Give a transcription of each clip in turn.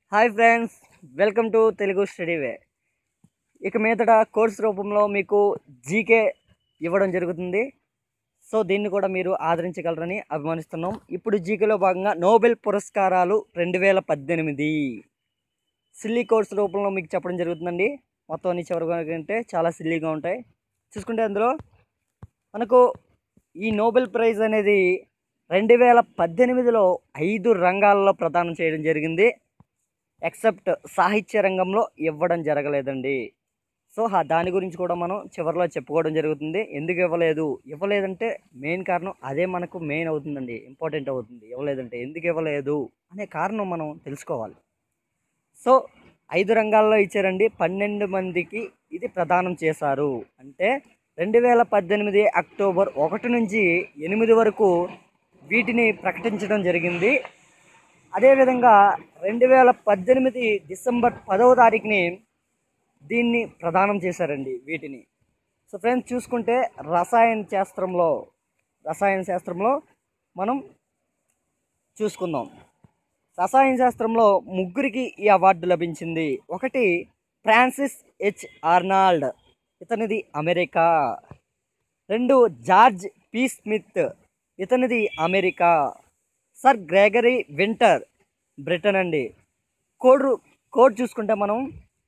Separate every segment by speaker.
Speaker 1: hi friends welcome to Telugu study way ఇక మీదట course రూపంలో మీకు జీకే ఇవ్వడం జరుగుతుంది సో దీన్ని కూడా మీరు ఆదరించగలరని అభిమానిస్తున్నాం ఇప్పుడు జీకేలో భాగంగా నోబెల్ పురస్కారాలు రెండు వేల పద్దెనిమిది సిల్లీ కోర్స్ రూపంలో మీకు చెప్పడం జరుగుతుందండి మొత్తం అన్ని చివరి అంటే చాలా సిల్లీగా ఉంటాయి చూసుకుంటే అందులో మనకు ఈ నోబెల్ ప్రైజ్ అనేది రెండు వేల పద్దెనిమిదిలో ఐదు రంగాల్లో ప్రదానం చేయడం జరిగింది ఎక్సెప్ట్ సాహిత్య రంగంలో ఇవ్వడం జరగలేదండి సో హా- దాని గురించి కూడా మనం చివరిలో చెప్పుకోవడం జరుగుతుంది ఎందుకు ఇవ్వలేదు ఇవ్వలేదంటే మెయిన్ కారణం అదే మనకు మెయిన్ అవుతుందండి ఇంపార్టెంట్ అవుతుంది ఇవ్వలేదంటే ఎందుకు ఇవ్వలేదు అనే కారణం మనం తెలుసుకోవాలి సో ఐదు రంగాల్లో ఇచ్చారండి పన్నెండు మందికి ఇది ప్రదానం చేశారు అంటే రెండు వేల పద్దెనిమిది అక్టోబర్ ఒకటి నుంచి ఎనిమిది వరకు వీటిని ప్రకటించడం జరిగింది అదేవిధంగా రెండు వేల పద్దెనిమిది డిసెంబర్ పదవ తారీఖుని దీన్ని ప్రదానం చేశారండి వీటిని సో ఫ్రెండ్స్ చూసుకుంటే రసాయన శాస్త్రంలో రసాయన శాస్త్రంలో మనం చూసుకుందాం రసాయన శాస్త్రంలో ముగ్గురికి ఈ అవార్డు లభించింది ఒకటి ఫ్రాన్సిస్ హెచ్ ఆర్నాల్డ్ ఇతనిది అమెరికా రెండు జార్జ్ పి స్మిత్ ఇతనిది America sir Gregory Winter Britain అండి కోడ్ రు- కోడ్ చూసుకుంటే మనం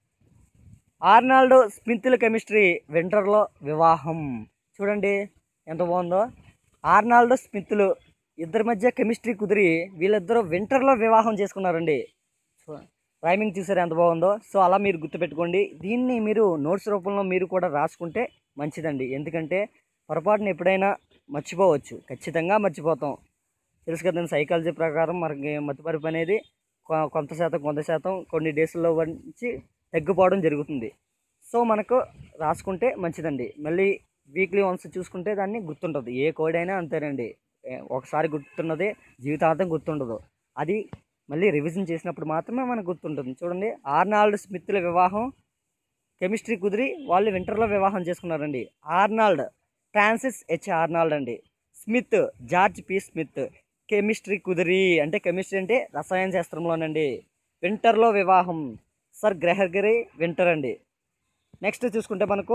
Speaker 1: ఆర్నాల్డో స్మిత్ల కెమిస్ట్రీ వింటర్లో వివాహం చూడండి ఎంత బాగుందో ఆర్నాల్డో స్మిత్లు ఇద్దరి మధ్య కెమిస్ట్రీ కుదిరి వీళ్ళిద్దరూ వింటర్లో వివాహం చేసుకున్నారండి చూ- రైమింగ్ చూసారు ఎంత బాగుందో సో అలా మీరు గుర్తుపెట్టుకోండి దీన్ని మీరు నోట్స్ రూపంలో మీరు కూడా రాసుకుంటే మంచిదండి ఎందుకంటే పొరపాటున ఎప్పుడైనా మర్చిపోవచ్చు ఖచ్చితంగా మర్చిపోతాం తెలుసు కదండి సైకాలజీ ప్రకారం మనకి మతిమరుపు అనేది కొ- కొంత శాతం కొంత శాతం కొన్ని డేస్లో నుంచి తగ్గిపోవడం జరుగుతుంది సో మనకు రాసుకుంటే మంచిదండి మళ్ళీ వీక్లీ వన్స్ చూసుకుంటే దాన్ని గుర్తుంటుంది ఏ కోడ్ అయినా అంతేనండి ఏ, ఒకసారి గుర్తున్నదే జీవితాంతం గుర్తుండదు అది మళ్ళీ రివిజన్ చేసినప్పుడు మాత్రమే మనకు గుర్తుంటుంది చూడండి ఆర్నాల్డ్ స్మిత్ల వివాహం కెమిస్ట్రీ కుదిరి వాళ్ళు వింటర్లో వివాహం చేసుకున్నారండి ఆర్నాల్డ్ ఫ్రాన్సిస్ హెచ్ ఆర్నాల్డ్ అండి Smith George P Smith chemistry కుదిరి అంటే కెమిస్ట్రీ అంటే రసాయన శాస్త్రంలోనండి వింటర్లో వివాహం సర్ గ్రెహర్గరీ వింటర్ అండి నెక్స్ట్ చూసుకుంటే మనకు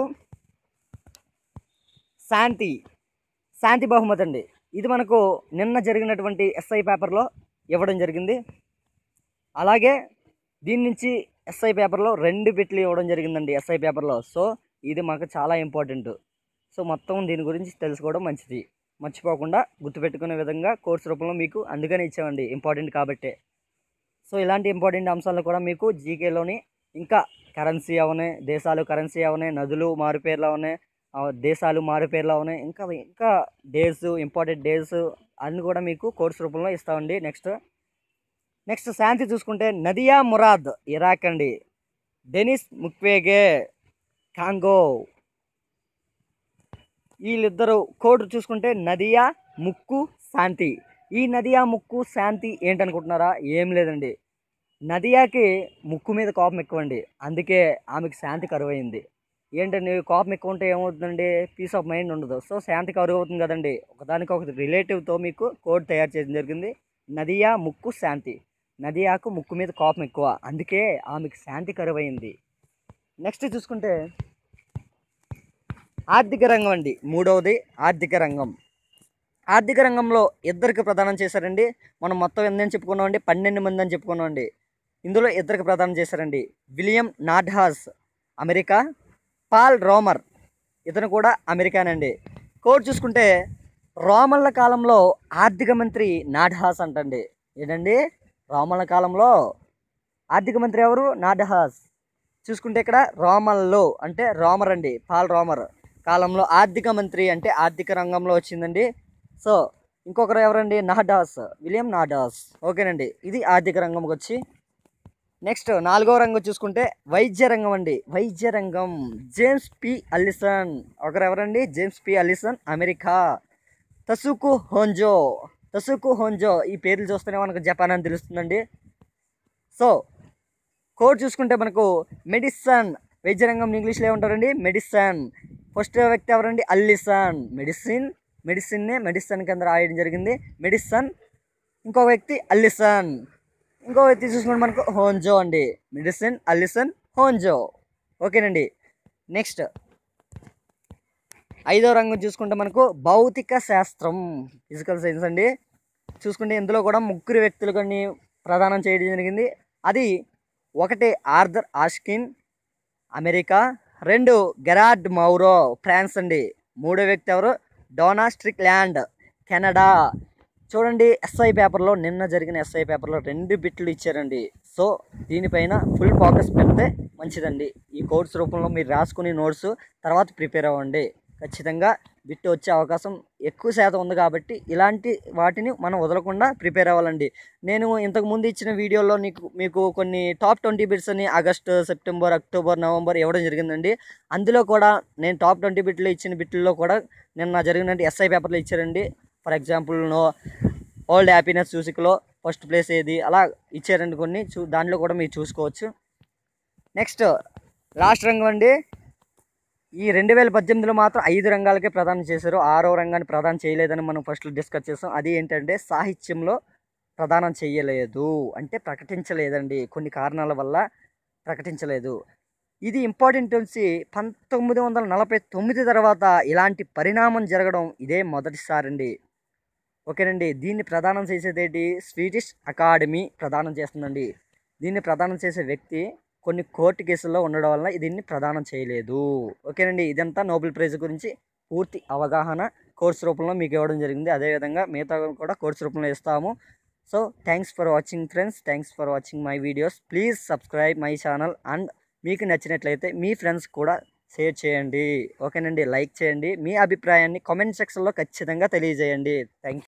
Speaker 1: శాంతి శాంతి బహుమతి అండి ఇది మనకు నిన్న జరిగినటువంటి ఎస్ఐ పేపర్లో ఇవ్వడం జరిగింది అలాగే దీని నుంచి ఎస్ఐ పేపర్లో రెండు బిట్లు ఇవ్వడం జరిగిందండి ఎస్ఐ పేపర్లో సో ఇది మాకు చాలా ఇంపార్టెంట్ సో మొత్తం దీని గురించి తెలుసుకోవడం మంచిది మర్చిపోకుండా గుర్తుపెట్టుకునే విధంగా కోర్సు రూపంలో మీకు అందుకనే ఇచ్చామండి ఇంపార్టెంట్ కాబట్టే సో ఇలాంటి ఇంపార్టెంట్ అంశాలు కూడా మీకు జీకేలోని ఇంకా కరెన్సీ అవనే దేశాలు కరెన్సీ అవనే నదులు మారుపేర్లు అవనే ఆ, దేశాలు మారుపేర్లు అవనే ఇంకా ఇంకా డేస్ ఇంపార్టెంట్ డేస్ అన్ని కూడా మీకు కోర్సు రూపంలో ఇస్తామండి నెక్స్ట్ నెక్స్ట్ శాంతి చూసుకుంటే నదియా మురాద్ ఇరాక్ అండి డెనిస్ ముక్వేగే కాంగో వీళ్ళిద్దరు కోడ్ చూసుకుంటే నదియా ముక్కు శాంతి ఈ నదియా ముక్కు శాంతి ఏంటనుకుంటున్నారా ఏం లేదండి నదియాకి ముక్కు మీద కోపం ఎక్కువ అండి అందుకే ఆమెకి శాంతి కరువైంది ఏంటండి కోపం ఎక్కువ ఉంటే ఏమవుతుందండి పీస్ ఆఫ్ మైండ్ ఉండదు సో శాంతి కరువు అవుతుంది కదండి ఒకదానికి ఒక రిలేటివ్తో మీకు కోడ్ తయారు చేయడం జరిగింది నదియా ముక్కు శాంతి నదియాకు ముక్కు మీద కోపం ఎక్కువ అందుకే ఆమెకి శాంతి కరువైంది నెక్స్ట్ చూసుకుంటే ఆర్థిక రంగం అండి మూడవది ఆర్థిక రంగం ఆర్థిక రంగంలో ఇద్దరికి ప్రదానం చేశారండి మనం మొత్తం ఎంతని చెప్పుకున్నాం అండి పన్నెండు మంది అని చెప్పుకున్నాం అండి ఇందులో ఇద్దరికి ప్రదానం చేశారండి William Nordhaus America Paul Romer ఇతను కూడా అమెరికానండి కోడ్ చూసుకుంటే రోమన్ల కాలంలో ఆర్థిక మంత్రి నాడ్హాస్ అంటండి ఏంటండి రోమన్ల కాలంలో ఆర్థిక మంత్రి ఎవరు నాడ్హాస్ చూసుకుంటే ఇక్కడ రోమన్లో అంటే రోమర్ అండి పాల్ రోమర్ కాలంలో ఆర్థిక మంత్రి అంటే ఆర్థిక రంగంలో వచ్చిందండి సో ఇంకొకరు ఎవరండి నాడాస్ విలియం నాడాస్ ఓకేనండి ఇది ఆర్థిక రంగంకి వచ్చి నెక్స్ట్ నాలుగో రంగం చూసుకుంటే వైద్య రంగం అండి వైద్య రంగం జేమ్స్ పి అల్లిసన్ ఒకరు ఎవరండి James P Allison America Tasuku Honjo Tasuku Honjo ఈ పేర్లు చూస్తేనే మనకు జపాన్ అని తెలుస్తుందండి సో కోడ్ చూసుకుంటే మనకు మెడిసన్ వైద్య రంగం ఇంగ్లీష్లో ఏమంటారండి మెడిసన్ ఫస్ట్ వ్యక్తి ఎవరండి అల్లిసన్ మెడిసిన్ మెడిసిన్నే మెడిసన్ కింద రాయడం జరిగింది మెడిసన్ ఇంకో వ్యక్తి అల్లిసన్ ఇంకో వ్యక్తి చూసుకుంటే మనకు హోంజో అండి మెడిసిన్ అలిసన్ హోంజో ఓకేనండి నెక్స్ట్ ఐదో రంగం చూసుకుంటే మనకు భౌతిక శాస్త్రం ఫిజికల్ సైన్స్ అండి చూసుకుంటే ఇందులో కూడా ముగ్గురు వ్యక్తులు కొన్ని ప్రదానం చేయడం జరిగింది అది ఒకటి ఆర్థర్ ఆష్కిన్ అమెరికా రెండు గెరార్డ్ మౌరో ఫ్రాన్స్ అండి మూడో వ్యక్తి ఎవరు డోనా స్ట్రిక్ ల్యాండ్ కెనడా చూడండి ఎస్ఐ పేపర్లో నిన్న జరిగిన ఎస్ఐ పేపర్లో రెండు బిట్లు ఇచ్చారండి సో దీనిపైన ఫుల్ ఫోకస్ పెడితే మంచిదండి ఈ కోర్స్ రూపంలో మీరు రాసుకుని నోట్స్ తర్వాత ప్రిపేర్ అవ్వండి ఖచ్చితంగా బిట్ వచ్చే అవకాశం ఎక్కువ శాతం ఉంది కాబట్టి ఇలాంటి వాటిని మనం వదలకుండా ప్రిపేర్ అవ్వాలండి నేను ఇంతకు ముందు ఇచ్చిన వీడియోలో నీకు మీకు కొన్ని టాప్ ట్వంటీ బిట్స్ అని ఆగస్ట్ సెప్టెంబర్ అక్టోబర్ నవంబర్ ఇవ్వడం జరిగిందండి అందులో కూడా నేను టాప్ ట్వంటీ బిట్లు ఇచ్చిన బిట్లలో కూడా నిన్న జరిగిన ఎస్ఐ పేపర్లో ఇచ్చారండి for example no old happiness మ్యూజిక్లో ఫస్ట్ ప్లేస్ ఏది అలా ఇచ్చారండి కొన్ని చూ దాంట్లో కూడా మీరు చూసుకోవచ్చు నెక్స్ట్ లాస్ట్ రంగం అండి ఈ రెండు వేల పద్దెనిమిదిలో మాత్రం ఐదు రంగాలకే ప్రదానం చేశారు ఆరో రంగాన్ని ప్రదానం చేయలేదని మనం ఫస్ట్ డిస్కస్ చేసాం అది ఏంటంటే సాహిత్యంలో ప్రదానం చేయలేదు అంటే ప్రకటించలేదండి కొన్ని కారణాల వల్ల ప్రకటించలేదు ఇది ఇంపార్టెంట్ వచ్చి పంతొమ్మిది వందల నలభై తొమ్మిది తర్వాత ఇలాంటి పరిణామం జరగడం ఇదే మొదటిసారి అండి ఓకేనండి దీన్ని ప్రదానం చేసేది ఏంటి స్వీడిష్ అకాడమీ ప్రదానం చేస్తుందండి దీన్ని ప్రదానం చేసే వ్యక్తి కొన్ని కోర్టు కేసుల్లో ఉండడం వల్ల దీన్ని ప్రదానం చేయలేదు ఓకేనండి ఇదంతా నోబెల్ ప్రైజ్ గురించి పూర్తి అవగాహన కోర్స్ రూపంలో మీకు ఇవ్వడం జరిగింది అదేవిధంగా మిగతా కూడా కోర్స్ రూపంలో ఇస్తాము so thanks for watching friends thanks for watching my videos please subscribe my channel and మీకు నచ్చినట్లయితే మీ ఫ్రెండ్స్ కూడా షేర్ చేయండి ఓకేనండి లైక్ చేయండి మీ అభిప్రాయాన్ని కామెంట్ సెక్షన్లో ఖచ్చితంగా తెలియజేయండి థ్యాంక్